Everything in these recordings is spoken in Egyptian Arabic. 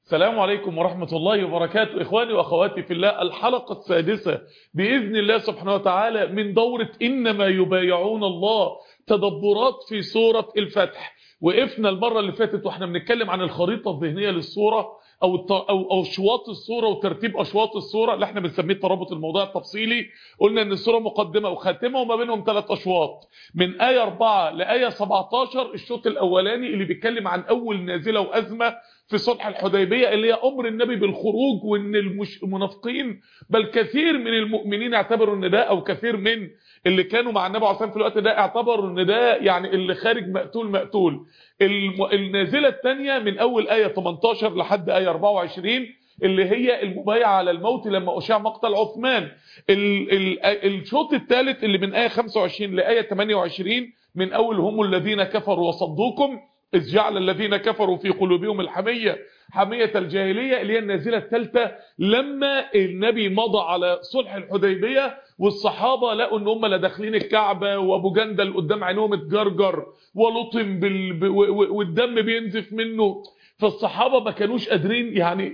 السلام عليكم ورحمة الله وبركاته إخواني وأخواتي في الله الحلقة السادسة بإذن الله سبحانه وتعالى من دورة إنما يبايعون الله تدبرات في سورة الفتح وقفنا المرة اللي فاتت وإحنا بنتكلم عن الخريطة الذهنية للسورة أو أو أو أشواط السورة وترتيب أشواط السورة اللي احنا بنسميه الترابط الموضوع التفصيلي قلنا إن السورة مقدمة وخاتمة وما بينهم ثلاث أشواط من آية 4 لآية 17 الشوط الأولاني اللي بيتكلم عن أول نازلة وأزمة في صلح الحديبية اللي هي أمر النبي بالخروج وإن المش... المنافقين بل كثير من المؤمنين اعتبروا إن ده أو كثير من اللي كانوا مع النبي عليه الصلاة في الوقت ده اعتبروا إن ده يعني اللي خارج مقتول مقتول الم... النازلة الثانية من أول آية 18 لحد آية 24 اللي هي المبايعة على الموت لما أشاع مقتل عثمان ال... ال... الشوط الثالث اللي من آية 25 لآية 28 من أول هم الذين كفروا وصدوكم إذ جعل الذين كفروا في قلوبهم الحمية حمية الجاهلية اللي هي النازلة الثالثة لما النبي مضى على صلح الحديبية والصحابة لقوا ان هم لا داخلين الكعبة وابو جندل قدام عينهم اتجرجر ولطم بال... والدم بينزف منه فالصحابة ما كانوش قادرين يعني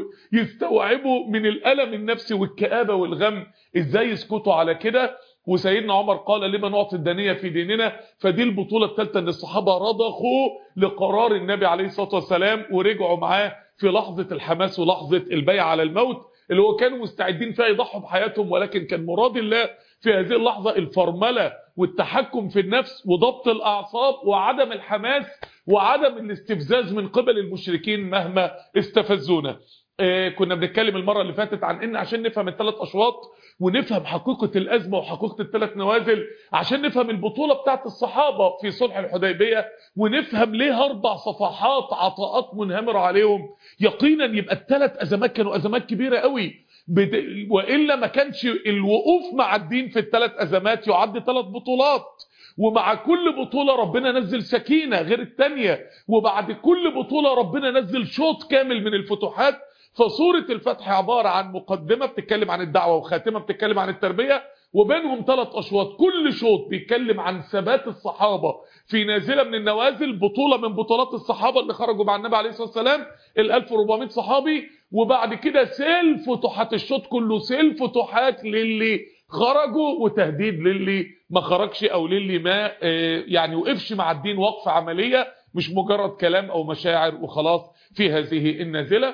يستوعبوا من الألم النفسي والكآبة والغم ازاي يسكتوا على كده وسيدنا عمر قال لما نعطي الدنية في ديننا فدي البطولة الثالثة ان الصحابة رضخوا لقرار النبي عليه الصلاة والسلام ورجعوا معاه في لحظة الحماس ولحظة البيع على الموت اللي هو كانوا مستعدين فيها يضحوا بحياتهم ولكن كان مراد الله في هذه اللحظة الفرملة والتحكم في النفس وضبط الأعصاب وعدم الحماس وعدم الاستفزاز من قبل المشركين مهما استفزونا آه كنا بنتكلم المرة اللي فاتت عن ان عشان نفهم الثلاث اشواط ونفهم حقيقة الازمة وحقيقة الثلاث نوازل عشان نفهم البطولة بتاعت الصحابة في صلح الحديبية ونفهم ليه اربع صفحات عطاءات منهمرة عليهم يقينا يبقى الثلاث ازمات كانوا ازمات كبيرة قوي بد... وإلا ما كانش الوقوف مع الدين في الثلاث ازمات يعد ثلاث بطولات ومع كل بطولة ربنا نزل سكينة غير التانية وبعد كل بطولة ربنا نزل شوط كامل من الفتوحات فصورة الفتح عبارة عن مقدمة بتتكلم عن الدعوة وخاتمة بتتكلم عن التربية وبينهم ثلاث أشواط كل شوط بيتكلم عن ثبات الصحابة في نازلة من النوازل بطولة من بطولات الصحابة اللي خرجوا مع النبي عليه الصلاة والسلام ال 1400 صحابي وبعد كده سيل فتوحات الشوط كله سيل فتوحات للي خرجوا وتهديد للي ما خرجش او للي ما يعني وقفش مع الدين وقفة عملية مش مجرد كلام او مشاعر وخلاص في هذه النازلة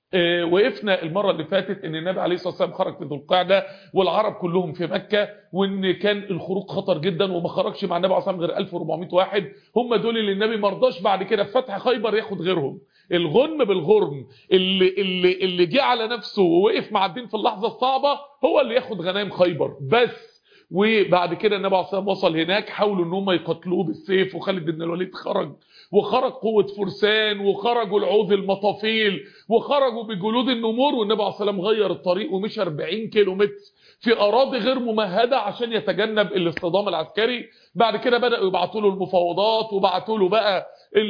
وقفنا المرة اللي فاتت ان النبي عليه الصلاة والسلام خرج في ذو القعدة والعرب كلهم في مكة وان كان الخروج خطر جدا وما خرجش مع النبي عليه الصلاة والسلام غير 1400 واحد هم دول اللي النبي مرضاش بعد كده في فتح خيبر ياخد غيرهم الغنم بالغرم اللي اللي اللي جه على نفسه ووقف مع الدين في اللحظة الصعبة هو اللي ياخد غنائم خيبر بس وبعد كده النبي عليه الصلاه وصل هناك حاولوا ان هم يقتلوه بالسيف وخالد بن الوليد خرج وخرج قوة فرسان وخرجوا العوذ المطافيل وخرجوا بجلود النمور والنبي عليه الصلاه غير الطريق ومشى 40 كيلو متر في اراضي غير ممهده عشان يتجنب الاصطدام العسكري بعد كده بداوا يبعتوا له المفاوضات وبعتوا له بقى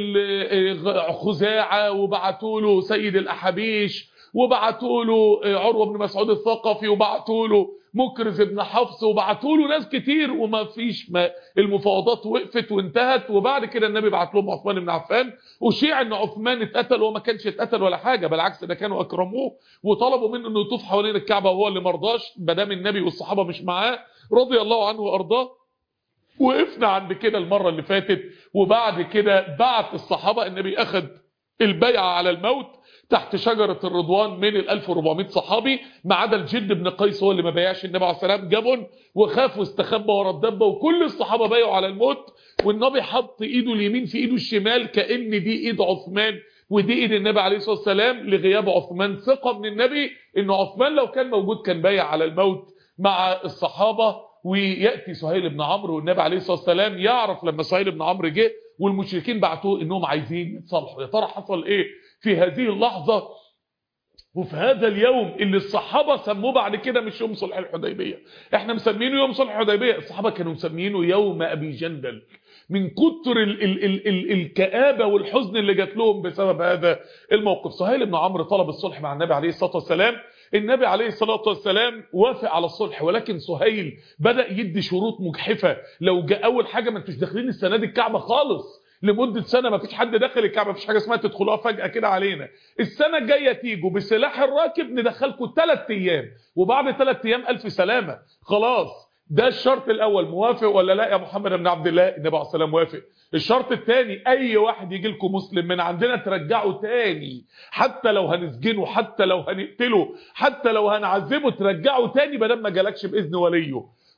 خزاعه وبعتوا له سيد الاحابيش وبعتوا له عروه بن مسعود الثقفي وبعتوا له مكرز بن حفص وبعتوا له ناس كتير وما فيش ما المفاوضات وقفت وانتهت وبعد كده النبي بعت لهم عثمان بن عفان وشيع ان عثمان اتقتل وما كانش اتقتل ولا حاجه بالعكس ده كانوا اكرموه وطلبوا منه انه يطوف حوالين الكعبه وهو اللي مرضاش ما دام النبي والصحابه مش معاه رضي الله عنه وارضاه وقفنا عند كده المره اللي فاتت وبعد كده بعت الصحابه النبي اخذ البيعه على الموت تحت شجرة الرضوان من ال 1400 صحابي ما عدا الجد بن قيس هو اللي ما بايعش النبي عليه السلام جبن وخاف واستخبى ورا الدبه وكل الصحابه بايعوا على الموت والنبي حط ايده اليمين في ايده الشمال كان دي ايد عثمان ودي ايد النبي عليه الصلاه والسلام لغياب عثمان ثقه من النبي ان عثمان لو كان موجود كان بايع على الموت مع الصحابه وياتي سهيل بن عمرو والنبي عليه الصلاه والسلام يعرف لما سهيل بن عمرو جه والمشركين بعتوه انهم عايزين يتصالحوا يا ترى حصل ايه في هذه اللحظة وفي هذا اليوم اللي الصحابة سموه بعد كده مش يوم صلح الحديبية احنا مسمينه يوم صلح الحديبية الصحابة كانوا مسمينه يوم أبي جندل من كتر ال ال ال ال الكآبة والحزن اللي جات لهم بسبب هذا الموقف سهيل بن عمرو طلب الصلح مع النبي عليه الصلاة والسلام النبي عليه الصلاة والسلام وافق على الصلح ولكن سهيل بدأ يدي شروط مجحفة لو جاء أول حاجة ما انتوش داخلين السنة دي الكعبة خالص لمده سنه ما فيش حد داخل الكعبه ما فيش حاجه اسمها تدخلوها فجاه كده علينا السنه الجايه تيجوا بسلاح الراكب ندخلكم ثلاث ايام وبعد ثلاث ايام الف سلامه خلاص ده الشرط الاول موافق ولا لا يا محمد بن عبد الله النبي عليه الصلاه موافق الشرط الثاني اي واحد يجي لكم مسلم من عندنا ترجعه تاني حتى لو هنسجنه حتى لو هنقتله حتى لو هنعذبه ترجعه تاني بدل ما جالكش باذن وليه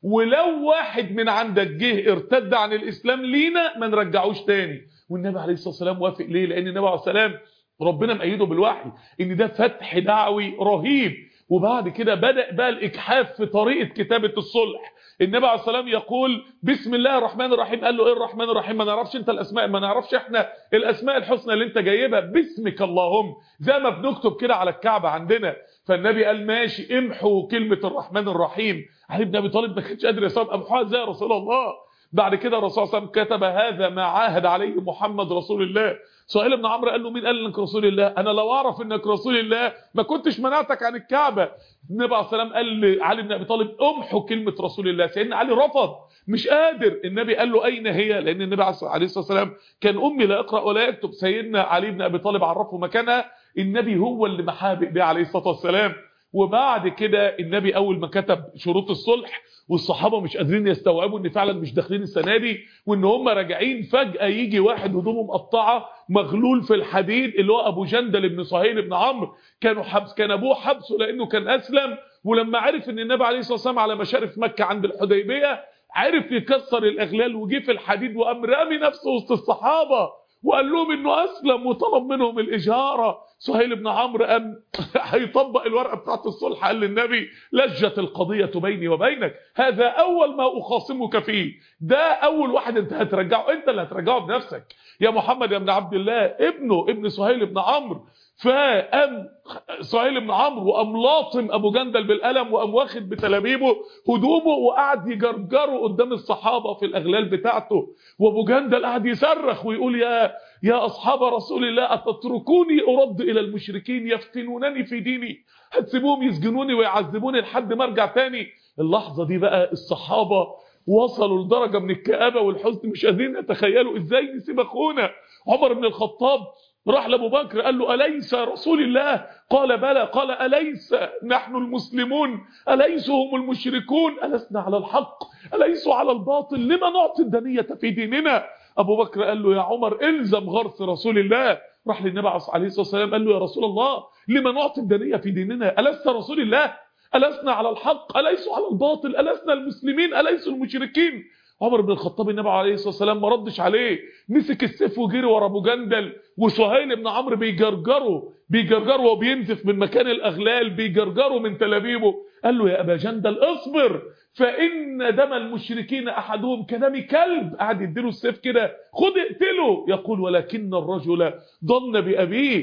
ولو واحد من عندك جه ارتد عن الاسلام لينا ما نرجعوش تاني والنبي عليه الصلاه والسلام وافق ليه لان النبي عليه الصلاه والسلام ربنا مأيده بالوحي ان ده فتح دعوي رهيب وبعد كده بدأ بقى الإجحاف في طريقة كتابة الصلح النبي عليه السلام يقول بسم الله الرحمن الرحيم قال له ايه الرحمن الرحيم ما نعرفش انت الاسماء ما نعرفش احنا الاسماء الحسنى اللي انت جايبها باسمك اللهم زي ما بنكتب كده على الكعبة عندنا فالنبي قال ماشي امحوا كلمة الرحمن الرحيم علي بن ابي طالب ما كانش قادر يصاب امحوها ازاي يا رسول الله بعد كده الرسول صلى الله عليه وسلم كتب هذا ما عاهد عليه محمد رسول الله سهيل بن عمرو قال له مين قال انك رسول الله انا لو اعرف انك رسول الله ما كنتش منعتك عن الكعبه النبي عليه السلام قال لعلي بن ابي طالب امحو كلمه رسول الله سيدنا علي رفض مش قادر النبي قال له اين هي لان النبي عليه الصلاه والسلام كان امي لا يقرا ولا يكتب سيدنا علي بن ابي طالب عرفه مكانها النبي هو اللي محاه بايديه عليه الصلاه والسلام وبعد كده النبي اول ما كتب شروط الصلح والصحابه مش قادرين يستوعبوا ان فعلا مش داخلين السنه دي وان هم راجعين فجاه يجي واحد هدومه مقطعه مغلول في الحديد اللي هو ابو جندل بن سهيل بن عمرو كانوا حبس كان ابوه حبسه لانه كان اسلم ولما عرف ان النبي عليه الصلاه والسلام على مشارف مكه عند الحديبيه عرف يكسر الاغلال وجي في الحديد وقام رامي نفسه وسط الصحابه وقال لهم انه اسلم وطلب منهم الاجاره سهيل بن عمرو قام هيطبق الورقه بتاعت الصلح قال للنبي لجت القضيه بيني وبينك هذا اول ما اخاصمك فيه ده اول واحد انت هترجعه انت اللي هترجعه بنفسك يا محمد يا ابن عبد الله ابنه ابن سهيل بن عمرو فقام سهيل بن عمرو وقام لاطم ابو جندل بالقلم وقام واخد بتلابيبه هدومه وقعد يجرجره قدام الصحابه في الاغلال بتاعته وابو جندل قعد يصرخ ويقول يا يا اصحاب رسول الله اتتركوني ارد الى المشركين يفتنونني في ديني هتسيبوهم يسجنوني ويعذبوني لحد ما ارجع تاني اللحظه دي بقى الصحابه وصلوا لدرجه من الكآبه والحزن مش قادرين يتخيلوا ازاي نسيب اخونا عمر بن الخطاب راح لابو بكر قال له أليس رسول الله قال بلى قال أليس نحن المسلمون أليس هم المشركون ألسنا على الحق أليسوا على الباطل لما نعطي الدنية في ديننا أبو بكر قال له يا عمر إلزم غرس رسول الله راح للنبي عليه الصلاة والسلام قال له يا رسول الله لما نعطي الدنية في ديننا ألست رسول الله ألسنا على الحق أليسوا على الباطل ألسنا المسلمين أليسوا المشركين عمر بن الخطاب النبي عليه الصلاه والسلام ما ردش عليه مسك السيف وجري ورا ابو جندل وسهيل بن عمرو بيجرجره بيجرجره وبينزف من مكان الاغلال بيجرجره من تلابيبه قال له يا ابا جندل اصبر فان دم المشركين احدهم كدم كلب قعد يديله السيف كده خد اقتله يقول ولكن الرجل ظن بابيه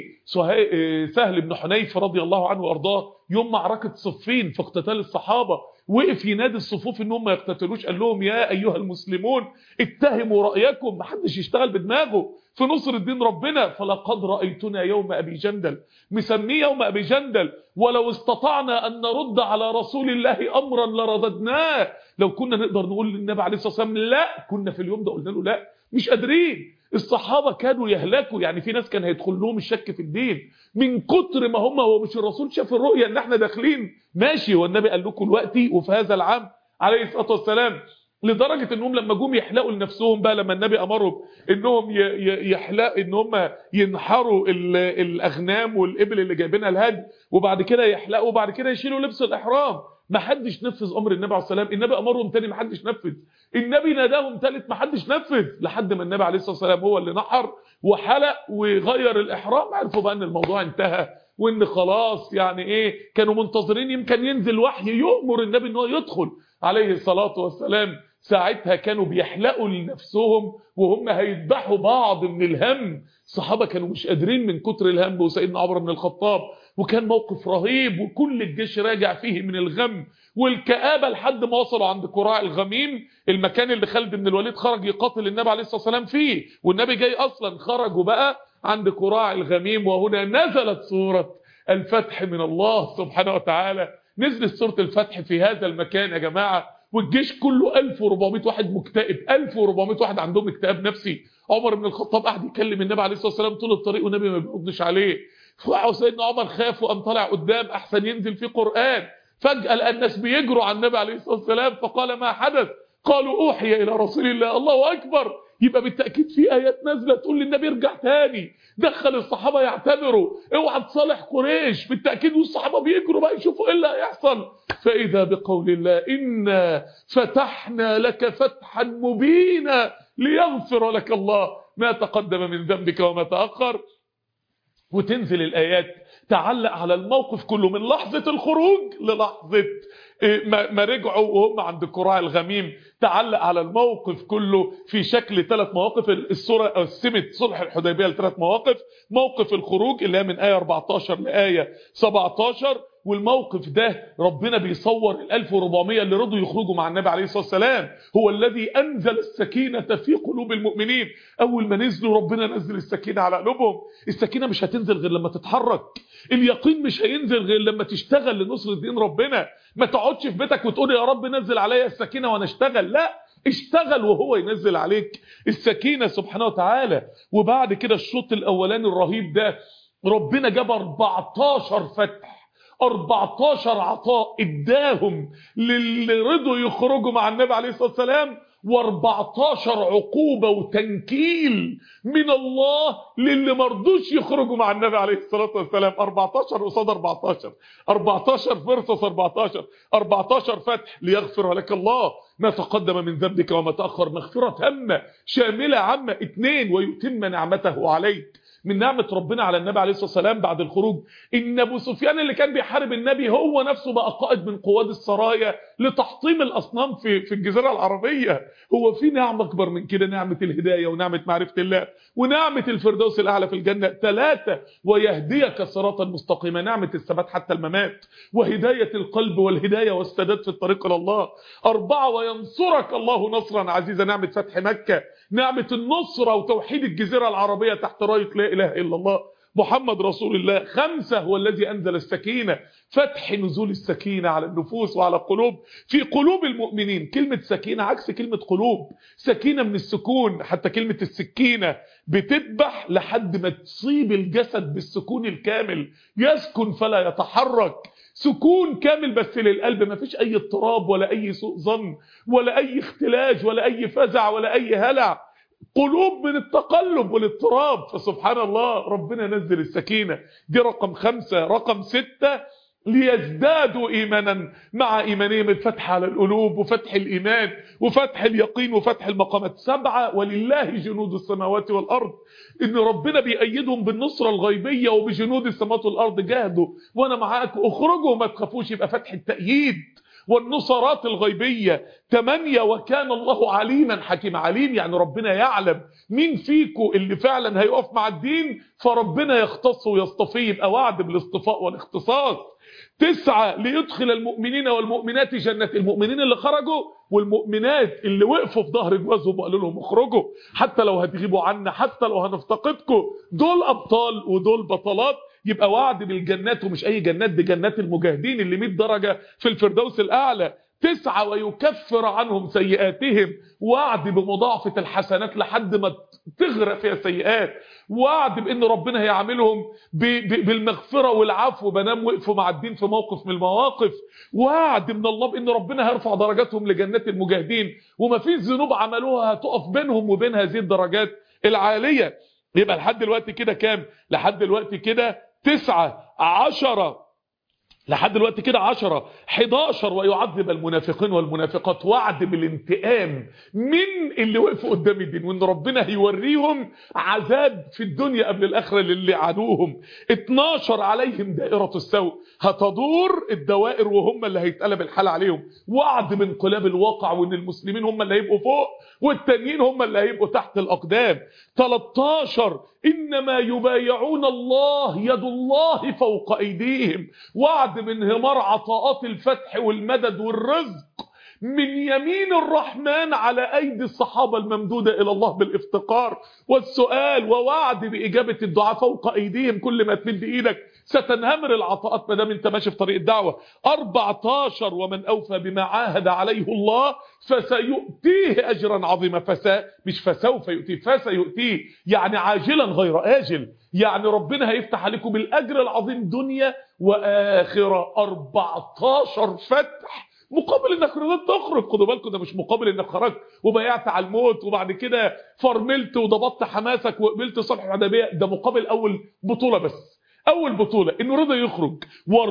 سهل بن حنيف رضي الله عنه وارضاه يوم معركه صفين في اقتتال الصحابه وقف ينادي الصفوف انهم ما يقتتلوش قال لهم يا ايها المسلمون اتهموا رايكم ما حدش يشتغل بدماغه في نصر الدين ربنا فلقد رايتنا يوم ابي جندل مسميه يوم ابي جندل ولو استطعنا ان نرد على رسول الله امرا لرددناه لو كنا نقدر نقول للنبي عليه الصلاه والسلام لا كنا في اليوم ده قلنا له لا مش قادرين الصحابه كانوا يهلكوا يعني في ناس كان هيدخل لهم الشك في الدين من كتر ما هم هو مش الرسول شاف الرؤيه ان احنا داخلين ماشي والنبي قال لكم دلوقتي وفي هذا العام عليه الصلاه والسلام لدرجه انهم لما جم يحلقوا لنفسهم بقى لما النبي امرهم انهم يحلق ان هم ينحروا الاغنام والابل اللي جايبينها الهدي وبعد كده يحلقوا وبعد كده يشيلوا لبس الاحرام ما حدش نفذ امر النبي عليه السلام النبي امرهم تاني ما حدش نفذ النبي ناداهم تالت ما حدش نفذ لحد ما النبي عليه الصلاه والسلام هو اللي نحر وحلق وغير الاحرام عرفوا بقى ان الموضوع انتهى وان خلاص يعني ايه كانوا منتظرين يمكن ينزل وحي يؤمر النبي ان هو يدخل عليه الصلاه والسلام ساعتها كانوا بيحلقوا لنفسهم وهم هيذبحوا بعض من الهم الصحابه كانوا مش قادرين من كتر الهم وسيدنا عمر بن الخطاب وكان موقف رهيب وكل الجيش راجع فيه من الغم والكآبة لحد ما وصلوا عند قراع الغميم المكان اللي خالد بن الوليد خرج يقاتل النبي عليه الصلاة والسلام فيه والنبي جاي أصلا خرجوا بقى عند قراع الغميم وهنا نزلت سورة الفتح من الله سبحانه وتعالى نزلت سورة الفتح في هذا المكان يا جماعة والجيش كله 1400 واحد مكتئب 1400 واحد عندهم اكتئاب نفسي عمر بن الخطاب قاعد يكلم النبي عليه الصلاه والسلام طول الطريق والنبي ما بيردش عليه سيدنا عمر خاف وقام طالع قدام احسن ينزل فيه قران فجاه لقى الناس بيجروا على النبي عليه الصلاه والسلام فقال ما حدث قالوا اوحي الى رسول الله الله اكبر يبقى بالتاكيد في ايات نازله تقول للنبي ارجع تاني دخل الصحابه يعتبروا اوعى تصالح قريش بالتاكيد والصحابه بيجروا بقى يشوفوا ايه اللي هيحصل فاذا بقول الله انا فتحنا لك فتحا مبينا ليغفر لك الله ما تقدم من ذنبك وما تاخر وتنزل الايات تعلق على الموقف كله من لحظه الخروج للحظه ما رجعوا وهم عند قراع الغميم تعلق على الموقف كله في شكل ثلاث مواقف السوره قسمت صلح الحديبيه لثلاث مواقف موقف الخروج اللي هي من ايه 14 لايه 17 والموقف ده ربنا بيصور ال 1400 اللي رضوا يخرجوا مع النبي عليه الصلاه والسلام هو الذي انزل السكينه في قلوب المؤمنين اول ما نزلوا ربنا نزل السكينه على قلوبهم السكينه مش هتنزل غير لما تتحرك اليقين مش هينزل غير لما تشتغل لنصر دين ربنا ما تقعدش في بيتك وتقول يا رب نزل عليا السكينه وانا اشتغل لا اشتغل وهو ينزل عليك السكينه سبحانه وتعالى وبعد كده الشوط الاولاني الرهيب ده ربنا جاب 14 فتح 14 عطاء اداهم للي رضوا يخرجوا مع النبي عليه الصلاه والسلام و14 عقوبه وتنكيل من الله للي مرضوش يخرجوا مع النبي عليه الصلاه والسلام 14 قصاد 14 14 فرصه 14 14 فتح ليغفر لك الله ما تقدم من ذنبك وما تاخر مغفره تامه شامله عامه اثنين ويتم نعمته عليك من نعمة ربنا على النبي عليه الصلاة والسلام بعد الخروج إن أبو سفيان اللي كان بيحارب النبي هو نفسه بقى قائد من قواد السرايا لتحطيم الأصنام في, في الجزيرة العربية هو في نعمة أكبر من كده نعمة الهداية ونعمة معرفة الله ونعمة الفردوس الأعلى في الجنة ثلاثة ويهديك صراطا مستقيما نعمة الثبات حتى الممات وهداية القلب والهداية والسداد في الطريق إلى الله أربعة وينصرك الله نصرا عزيزا نعمة فتح مكة نعمة النصرة وتوحيد الجزيرة العربية تحت راية لا إله إلا الله محمد رسول الله خمسة هو الذي أنزل السكينة فتح نزول السكينة على النفوس وعلى القلوب في قلوب المؤمنين كلمة سكينة عكس كلمة قلوب سكينة من السكون حتى كلمة السكينة بتذبح لحد ما تصيب الجسد بالسكون الكامل يسكن فلا يتحرك سكون كامل بس للقلب ما فيش اي اضطراب ولا اي سوء ظن ولا اي اختلاج ولا اي فزع ولا اي هلع قلوب من التقلب والاضطراب فسبحان الله ربنا نزل السكينة دي رقم خمسة رقم ستة ليزدادوا ايمانا مع ايمانهم الفتح على القلوب وفتح الايمان وفتح اليقين وفتح المقامات سبعه ولله جنود السماوات والارض ان ربنا بيأيدهم بالنصره الغيبيه وبجنود السماوات والارض جاهدوا وانا معاكم اخرجوا ما تخافوش يبقى فتح التأييد والنصرات الغيبية ثمانية وكان الله عليما حكيم عليم يعني ربنا يعلم مين فيكم اللي فعلا هيقف مع الدين فربنا يختص ويصطفيه يبقى وعد بالاصطفاء والاختصاص تسعة ليدخل المؤمنين والمؤمنات جنة المؤمنين اللي خرجوا والمؤمنات اللي وقفوا في ظهر جوازهم وقالوا لهم اخرجوا حتى لو هتغيبوا عنا حتى لو هنفتقدكم دول أبطال ودول بطلات يبقى وعد بالجنات ومش أي جنات دي جنات المجاهدين اللي 100 درجة في الفردوس الأعلى تسعة ويكفر عنهم سيئاتهم وعد بمضاعفة الحسنات لحد ما تغرق فيها السيئات وعد بان ربنا هيعاملهم بالمغفرة والعفو بنام وقفوا مع الدين في موقف من المواقف وعد من الله بان ربنا هيرفع درجاتهم لجنات المجاهدين وما فيش ذنوب عملوها هتقف بينهم وبين هذه الدرجات العالية يبقى لحد دلوقتي كده كام لحد دلوقتي كده تسعة عشرة لحد دلوقتي كده 10 11 ويعذب المنافقين والمنافقات وعد بالانتقام من اللي وقفوا قدام الدين وان ربنا هيوريهم عذاب في الدنيا قبل الاخره للي عادوهم 12 عليهم دائره السوء هتدور الدوائر وهم اللي هيتقلب الحال عليهم وعد بانقلاب الواقع وان المسلمين هم اللي هيبقوا فوق والتانيين هم اللي هيبقوا تحت الاقدام 13 انما يبايعون الله يد الله فوق ايديهم وعد من انهمار عطاءات الفتح والمدد والرزق من يمين الرحمن على أيدي الصحابة الممدودة إلى الله بالافتقار والسؤال ووعد بإجابة الدعاء فوق أيديهم كل ما تمد إيدك ستنهمر العطاءات ما دام انت ماشي في طريق الدعوة 14 ومن أوفى بما عاهد عليه الله فسيؤتيه أجرا عظيما فسا مش فسوف يؤتيه فسيؤتيه يعني عاجلا غير آجل يعني ربنا هيفتح عليكم بالأجر العظيم دنيا وآخرة 14 فتح مقابل انك رضيت تخرج خدوا بالكم ده مش مقابل انك خرجت وبيعت على الموت وبعد كده فرملت وضبطت حماسك وقبلت صلح العدبيه ده مقابل اول بطوله بس اول بطوله انه رضى يخرج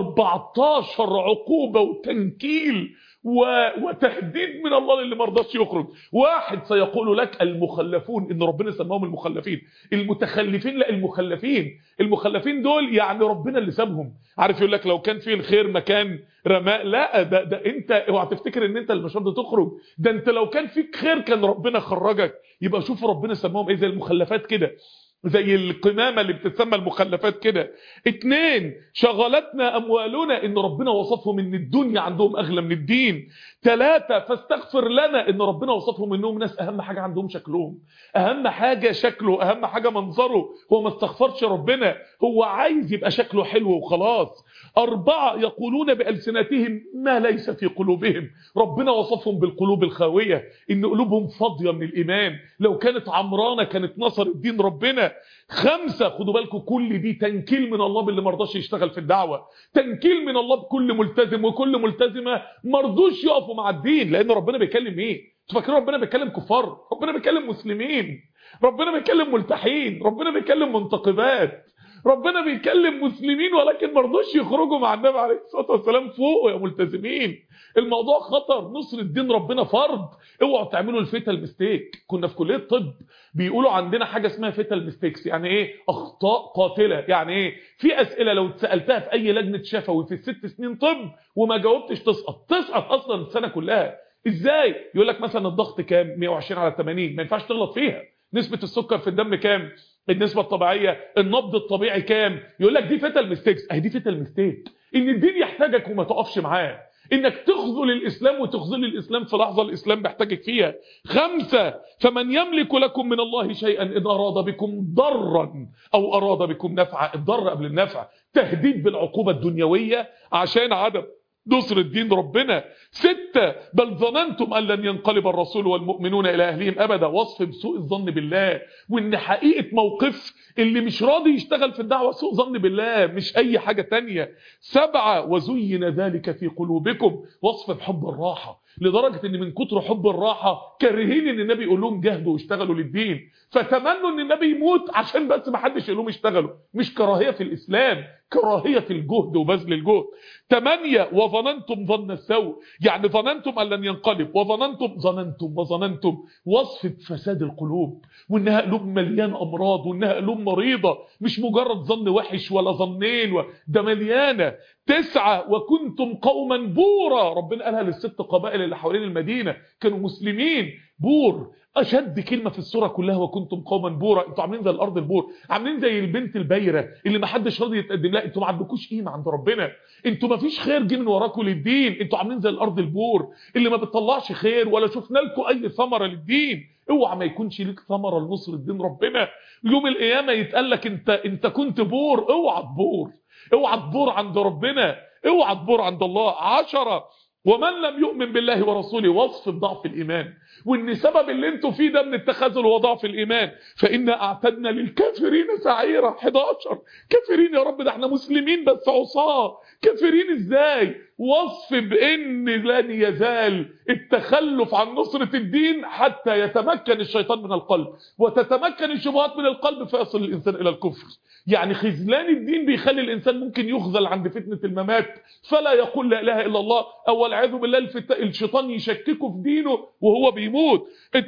و14 عقوبه وتنكيل و... وتهديد من الله للي ما رضاش يخرج واحد سيقول لك المخلفون ان ربنا سماهم المخلفين المتخلفين لا المخلفين المخلفين دول يعني ربنا اللي سابهم عارف يقول لك لو كان فيه الخير مكان رماء لا ده ده انت اوعى تفتكر ان انت اللي مش راضي تخرج ده انت لو كان فيك خير كان ربنا خرجك يبقى شوف ربنا سماهم ايه زي المخلفات كده زي القمامة اللي بتسمى المخلفات كده اتنين شغلتنا اموالنا ان ربنا وصفهم ان الدنيا عندهم اغلى من الدين تلاتة فاستغفر لنا ان ربنا وصفهم انهم ناس اهم حاجة عندهم شكلهم اهم حاجة شكله اهم حاجة منظره هو ما استغفرش ربنا هو عايز يبقى شكله حلو وخلاص أربعة يقولون بألسنتهم ما ليس في قلوبهم ربنا وصفهم بالقلوب الخاوية إن قلوبهم فاضية من الإيمان لو كانت عمرانة كانت نصر الدين ربنا خمسة خدوا بالكم كل دي تنكيل من الله باللي مرضاش يشتغل في الدعوة تنكيل من الله بكل ملتزم وكل ملتزمة مرضوش يقفوا مع الدين لأن ربنا بيكلم إيه تفكروا ربنا بيكلم كفار ربنا بيكلم مسلمين ربنا بيكلم ملتحين ربنا بيكلم منتقبات ربنا بيكلم مسلمين ولكن ما رضوش يخرجوا مع النبي عليه الصلاه والسلام فوق يا ملتزمين الموضوع خطر نصر الدين ربنا فرض اوعوا تعملوا الفيتال ميستيك كنا في كليه طب بيقولوا عندنا حاجه اسمها فيتال ميستيكس يعني ايه اخطاء قاتله يعني ايه في اسئله لو اتسالتها في اي لجنه شفوي في الست سنين طب وما جاوبتش تسقط تسقط اصلا السنه كلها ازاي يقول لك مثلا الضغط كام 120 على 80 ما ينفعش تغلط فيها نسبه السكر في الدم كام النسبة الطبيعية النبض الطبيعي كام يقول لك دي فيتال ميستيكس اهي دي فيتال ميستيك ان الدين يحتاجك وما تقفش معاه انك تخذل الاسلام وتخذل الاسلام في لحظة الاسلام محتاجك فيها خمسة فمن يملك لكم من الله شيئا ان اراد بكم ضرا او اراد بكم نفعا الضر قبل النفع تهديد بالعقوبة الدنيوية عشان عدم نصر الدين ربنا ستة بل ظننتم أن لن ينقلب الرسول والمؤمنون إلى أهلهم أبدا وصف بسوء الظن بالله وإن حقيقة موقف اللي مش راضي يشتغل في الدعوة سوء ظن بالله مش أي حاجة تانية سبعة وزين ذلك في قلوبكم وصف بحب الراحة لدرجة ان من كتر حب الراحة كارهين ان النبي يقول لهم جهدوا واشتغلوا للدين فتمنوا ان النبي يموت عشان بس ما حدش يقول لهم اشتغلوا مش كراهية في الاسلام كراهية في الجهد وبذل الجهد ثمانية وظننتم ظن السوء يعني ظننتم ان لن ينقلب وظننتم ظننتم وظننتم وصف فساد القلوب وانها قلوب مليان امراض وانها قلوب مريضة مش مجرد ظن وحش ولا ظنين و... ده مليانة تسعة وكنتم قوما بورا ربنا قالها للست قبائل اللي حوالين المدينة كانوا مسلمين بور اشد كلمه في السوره كلها وكنتم قوما بورا انتوا عاملين زي الارض البور عاملين زي البنت البايره اللي ما حدش راضي يتقدم لها انتوا ما عندكوش قيمه عند ربنا انتوا ما فيش خير جه من وراكم للدين انتوا عاملين زي الارض البور اللي ما بتطلعش خير ولا شفنا لكم اي ثمره للدين اوعى ما يكونش ليك ثمره لنصر الدين ربنا يوم القيامه يتقال لك انت انت كنت بور اوعى تبور اوعى تبور عند ربنا اوعى تبور عند الله عشرة ومن لم يؤمن بالله ورسوله وصف بضعف الإيمان وإن سبب اللي انتوا فيه ده من التخاذل وضعف الإيمان فإنا أعتدنا للكافرين سعيرا 11 كافرين يا رب ده احنا مسلمين بس عصاه كافرين ازاي وصف بأن لن يزال التخلف عن نصرة الدين حتى يتمكن الشيطان من القلب وتتمكن الشبهات من القلب فيصل الإنسان إلى الكفر يعني خذلان الدين بيخلي الإنسان ممكن يخذل عند فتنة الممات فلا يقول لا إله إلا الله أو والعياذ بالله الفت... الشيطان يشككه في دينه وهو بيموت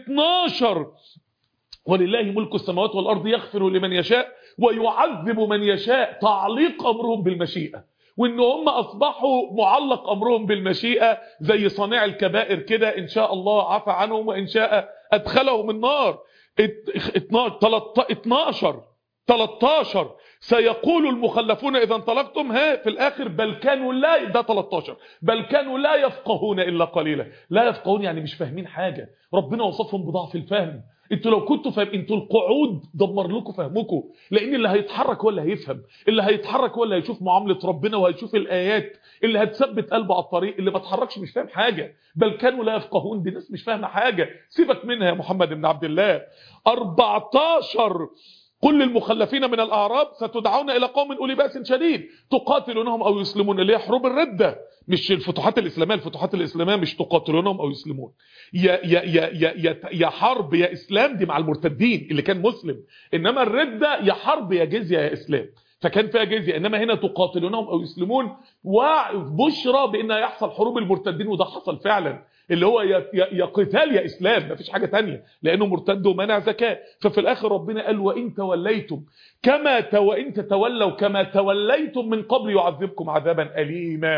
12 ولله ملك السماوات والأرض يغفر لمن يشاء ويعذب من يشاء تعليق أمرهم بالمشيئة وان هم اصبحوا معلق امرهم بالمشيئة زي صانع الكبائر كده ان شاء الله عفى عنهم وان شاء ادخلهم النار 12 13 13 سيقول المخلفون اذا انطلقتم ها في الاخر بل كانوا لا ده 13 بل كانوا لا يفقهون الا قليلا لا يفقهون يعني مش فاهمين حاجه ربنا وصفهم بضعف الفهم انتوا لو كنتوا فاهم انتوا القعود دمر لكم فهمكم لان اللي هيتحرك هو اللي هيفهم اللي هيتحرك هو اللي هيشوف معامله ربنا وهيشوف الايات اللي هتثبت قلبه على الطريق اللي ما اتحركش مش فاهم حاجه بل كانوا لا يفقهون دي ناس مش فاهمه حاجه سيبك منها يا محمد بن عبد الله 14 كل المخلفين من الأعراب ستدعون إلى قوم أولي بأس شديد تقاتلونهم أو يسلمون اللي هي حروب الردة مش الفتوحات الإسلامية الفتوحات الإسلامية مش تقاتلونهم أو يسلمون يا, يا, يا, يا, يا, يا حرب يا إسلام دي مع المرتدين اللي كان مسلم إنما الردة يا حرب يا جزية يا إسلام فكان فيها جزية إنما هنا تقاتلونهم أو يسلمون وبشرى بأنها يحصل حروب المرتدين وده حصل فعلا اللي هو يا, يا, يا قتال يا إسلام مفيش حاجة تانية لأنه مرتد ومنع زكاة ففي الآخر ربنا قال وإن توليتم كما تو إن تتولوا كما توليتم من قبل يعذبكم عذابا أليما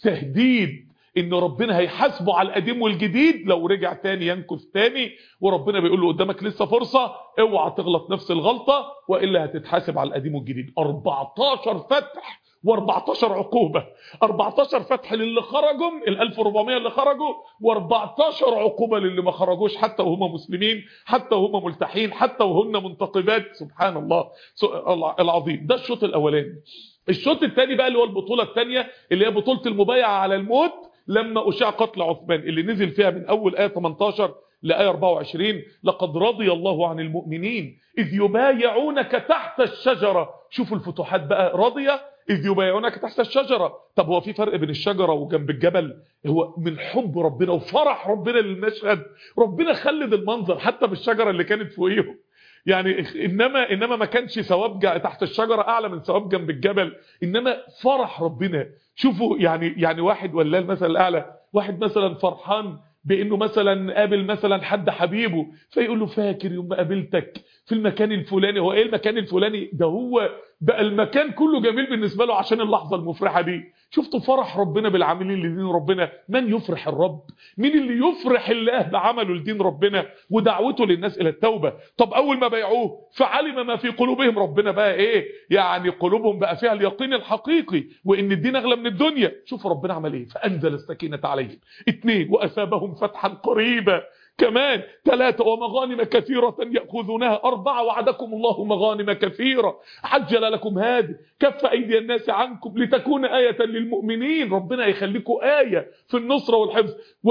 تهديد ان ربنا هيحاسبه على القديم والجديد لو رجع تاني ينكث تاني وربنا بيقول له قدامك لسه فرصة اوعى تغلط نفس الغلطة وإلا هتتحاسب على القديم والجديد 14 فتح و14 عقوبة 14 فتح للي خرجوا ال 1400 اللي خرجوا و14 عقوبة للي ما خرجوش حتى وهم مسلمين حتى وهم ملتحين حتى وهن منتقبات سبحان الله العظيم ده الشوط الأولاني الشوط الثاني بقى اللي هو البطولة الثانية اللي هي بطولة المبايعة على الموت لما أشاع قتل عثمان اللي نزل فيها من أول آية 18 لآية 24 لقد رضي الله عن المؤمنين إذ يبايعونك تحت الشجرة شوفوا الفتوحات بقى راضية إذ يبايعونك تحت الشجرة طب هو في فرق بين الشجرة وجنب الجبل هو من حب ربنا وفرح ربنا للمشهد ربنا خلد المنظر حتى بالشجرة اللي كانت فوقيهم يعني انما انما ما كانش ثواب تحت الشجره اعلى من ثواب جنب الجبل انما فرح ربنا شوفوا يعني يعني واحد ولا المثل الاعلى واحد مثلا فرحان بانه مثلا قابل مثلا حد حبيبه فيقول له فاكر يوم ما قابلتك في المكان الفلاني هو ايه المكان الفلاني ده هو بقى المكان كله جميل بالنسبه له عشان اللحظه المفرحه دي شفتوا فرح ربنا بالعاملين لدين ربنا من يفرح الرب مين اللي يفرح الله بعمله لدين ربنا ودعوته للناس الى التوبه طب اول ما بايعوه فعلم ما في قلوبهم ربنا بقى ايه يعني قلوبهم بقى فيها اليقين الحقيقي وان الدين اغلى من الدنيا شوف ربنا عمل ايه فانزل السكينه عليهم اثنين واثابهم فتحا قريبا كمان ثلاثة ومغانم كثيرة يأخذونها أربعة وعدكم الله مغانم كثيرة عجل لكم هذه كف أيدي الناس عنكم لتكون آية للمؤمنين ربنا يخليكم آية في النصرة والحفظ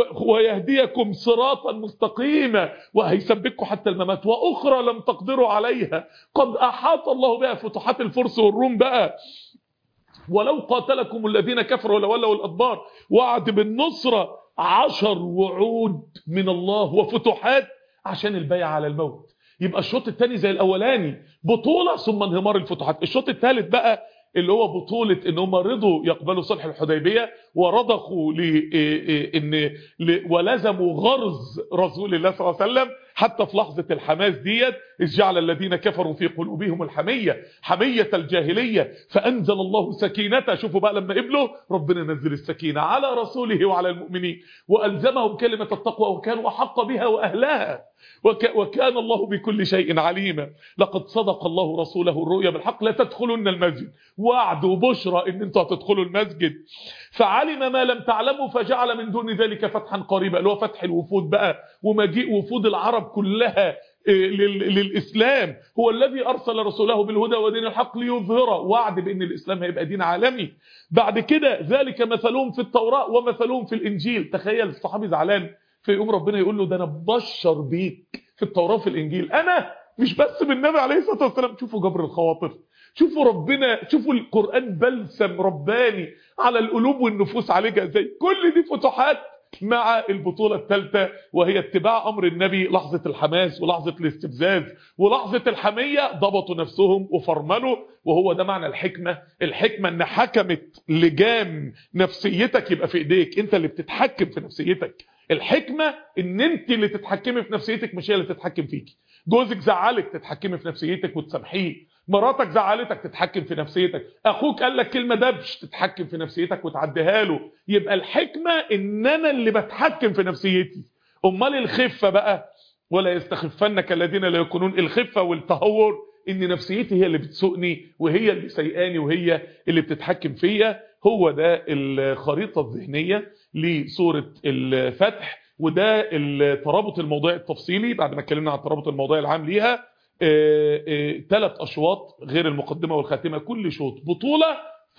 ويهديكم صراطا مستقيما وهيثبتكم حتى الممات وأخرى لم تقدروا عليها قد أحاط الله بها فتوحات الفرس والروم بقى ولو قاتلكم الذين كفروا لولوا الأدبار وعد بالنصرة عشر وعود من الله وفتوحات عشان البيع على الموت يبقى الشوط الثاني زي الاولاني بطولة ثم انهمار الفتوحات الشوط الثالث بقى اللي هو بطولة ان هم رضوا يقبلوا صلح الحديبية ورضخوا لان ولزموا غرز رسول الله صلى الله عليه وسلم حتى في لحظة الحماس ديت إذ جعل الذين كفروا في قلوبهم الحمية حمية الجاهلية فأنزل الله سكينته شوفوا بقى لما قبلوا ربنا نزل السكينة على رسوله وعلى المؤمنين وألزمهم كلمة التقوى وكانوا أحق بها وأهلها وك وكان الله بكل شيء عليما لقد صدق الله رسوله الرؤيا بالحق لا تدخلن المسجد وعد وبشرى ان انتوا هتدخلوا المسجد فعلم ما لم تعلموا فجعل من دون ذلك فتحا قريبا اللي هو فتح الوفود بقى ومجيء وفود العرب كلها للإسلام هو الذي أرسل رسوله بالهدى ودين الحق ليظهره وعد بأن الإسلام هيبقى دين عالمي بعد كده ذلك مثلهم في التوراة ومثلهم في الإنجيل تخيل الصحابي زعلان فيقوم ربنا يقول له ده أنا ببشر بيك في التوراة في الإنجيل أنا مش بس بالنبي عليه الصلاة والسلام شوفوا جبر الخواطر شوفوا ربنا شوفوا القرآن بلسم رباني على القلوب والنفوس عليها ازاي كل دي فتوحات مع البطولة الثالثة وهي اتباع أمر النبي لحظة الحماس ولحظة الاستفزاز ولحظة الحمية ضبطوا نفسهم وفرملوا وهو ده معنى الحكمة الحكمة ان حكمت لجام نفسيتك يبقى في ايديك انت اللي بتتحكم في نفسيتك الحكمة ان انت اللي تتحكمي في نفسيتك مش هي اللي تتحكم فيك جوزك زعلك تتحكمي في نفسيتك وتسامحيه مراتك زعلتك تتحكم في نفسيتك اخوك قال لك كلمه دبش تتحكم في نفسيتك وتعديها له يبقى الحكمه ان انا اللي بتحكم في نفسيتي امال الخفه بقى ولا يستخفنك الذين لا يكونون الخفه والتهور ان نفسيتي هي اللي بتسوقني وهي اللي سيئاني وهي اللي بتتحكم فيا هو ده الخريطة الذهنية لسورة الفتح وده الترابط الموضوعي التفصيلي بعد ما اتكلمنا عن الترابط الموضوعي العام ليها ثلاث اشواط غير المقدمة والخاتمة كل شوط بطولة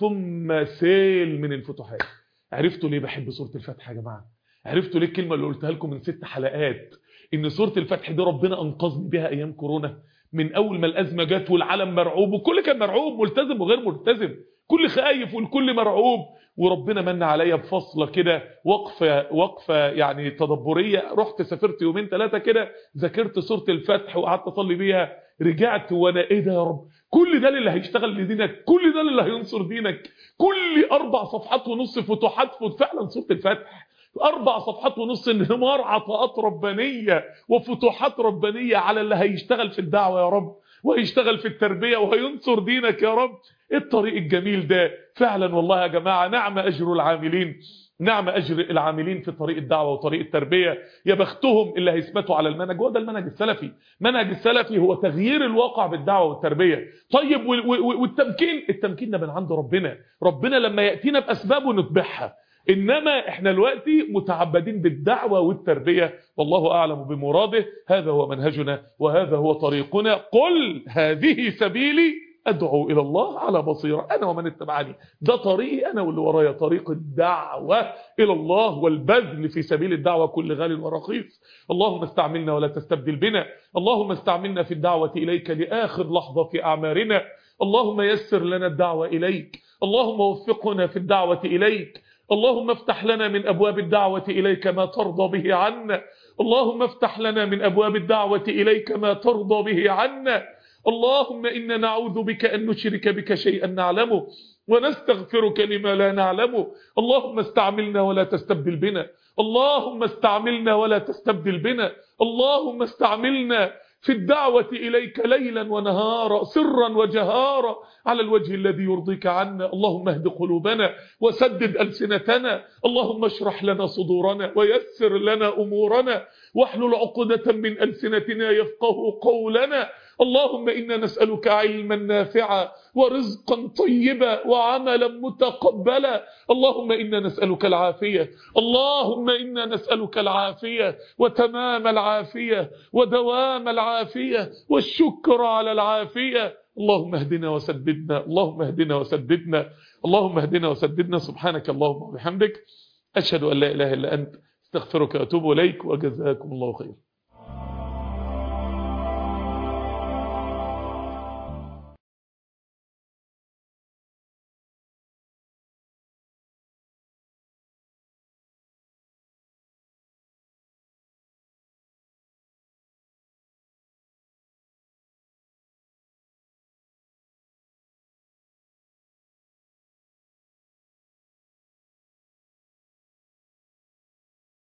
ثم سيل من الفتوحات عرفتوا ليه بحب سورة الفتح يا جماعة عرفتوا ليه الكلمة اللي قلتها لكم من ست حلقات ان سورة الفتح دي ربنا انقذني بها ايام كورونا من اول ما الازمة جت والعالم مرعوب وكل كان مرعوب ملتزم وغير ملتزم كل خايف والكل مرعوب وربنا من عليا بفصلة كده وقفة وقفة يعني تدبرية رحت سافرت يومين ثلاثة كده ذاكرت سورة الفتح وقعدت اصلي بيها رجعت وانا ايه ده يا رب كل ده اللي هيشتغل لدينك كل ده اللي هينصر دينك كل اربع صفحات ونص فتوحات فعلا سورة الفتح أربع صفحات ونص انهمار عطاءات ربانية وفتوحات ربانية على اللي هيشتغل في الدعوة يا رب وهيشتغل في التربية وهينصر دينك يا رب الطريق الجميل ده فعلا والله يا جماعة نعم أجر العاملين نعم أجر العاملين في طريق الدعوة وطريق التربية يا بختهم اللي هيثبتوا على المنهج وده المنهج السلفي منهج السلفي هو تغيير الواقع بالدعوة والتربية طيب والتمكين التمكين ده من عند ربنا ربنا لما يأتينا بأسبابه نتبعها إنما إحنا دلوقتي متعبدين بالدعوة والتربية والله أعلم بمراده هذا هو منهجنا وهذا هو طريقنا قل هذه سبيلي أدعو إلى الله على بصيرة أنا ومن اتبعني ده طريقي أنا واللي ورايا طريق الدعوة إلى الله والبذل في سبيل الدعوة كل غال ورخيص اللهم استعملنا ولا تستبدل بنا اللهم استعملنا في الدعوة إليك لآخر لحظة في أعمارنا اللهم يسر لنا الدعوة إليك اللهم وفقنا في الدعوة إليك اللهم افتح لنا من أبواب الدعوة إليك ما ترضى به عنا اللهم افتح لنا من أبواب الدعوة إليك ما ترضى به عنا اللهم إنا نعوذ بك أن نشرك بك شيئا نعلمه ونستغفرك لما لا نعلمه اللهم استعملنا ولا تستبدل بنا اللهم استعملنا ولا تستبدل بنا اللهم استعملنا في الدعوة إليك ليلا ونهارا سرا وجهارا على الوجه الذي يرضيك عنا اللهم اهد قلوبنا وسدد ألسنتنا اللهم اشرح لنا صدورنا ويسر لنا أمورنا واحلل عقدة من ألسنتنا يفقه قولنا اللهم إنا نسألك علما نافعا ورزقا طيبا وعملا متقبلا اللهم إنا نسألك العافية اللهم إنا نسألك العافية وتمام العافية ودوام العافية والشكر على العافية اللهم اهدنا وسددنا اللهم اهدنا وسددنا اللهم اهدنا وسددنا سبحانك اللهم وبحمدك أشهد أن لا إله إلا أنت استغفرك وأتوب إليك وجزاكم الله خير